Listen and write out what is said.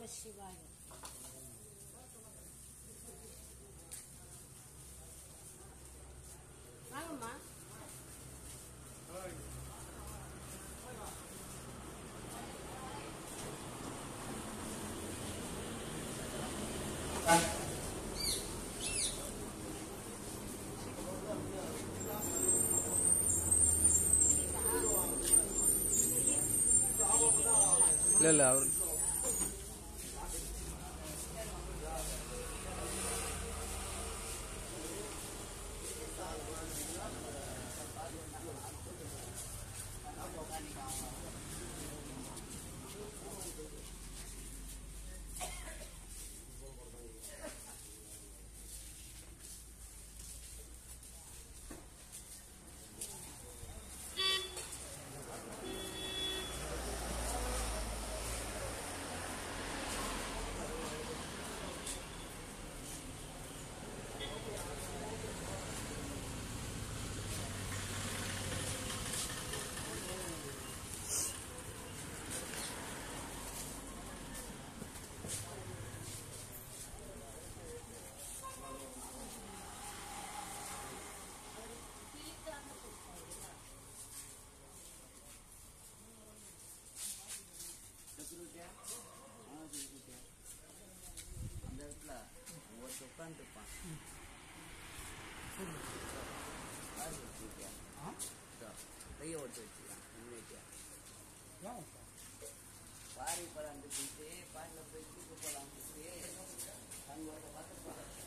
சிவாய வாங்கம்மா இல்ல இல்ல அவர் அந்த இடத்துல ஒருத்தர் உட்காந்துருப்பான் கையை ஓட்டு வச்சுக்கலாம் முன்னேட்டியா பாரி பழம் போயிட்டு பாட்டில் போய் தூக்க போகலாம் அங்கே பார்த்து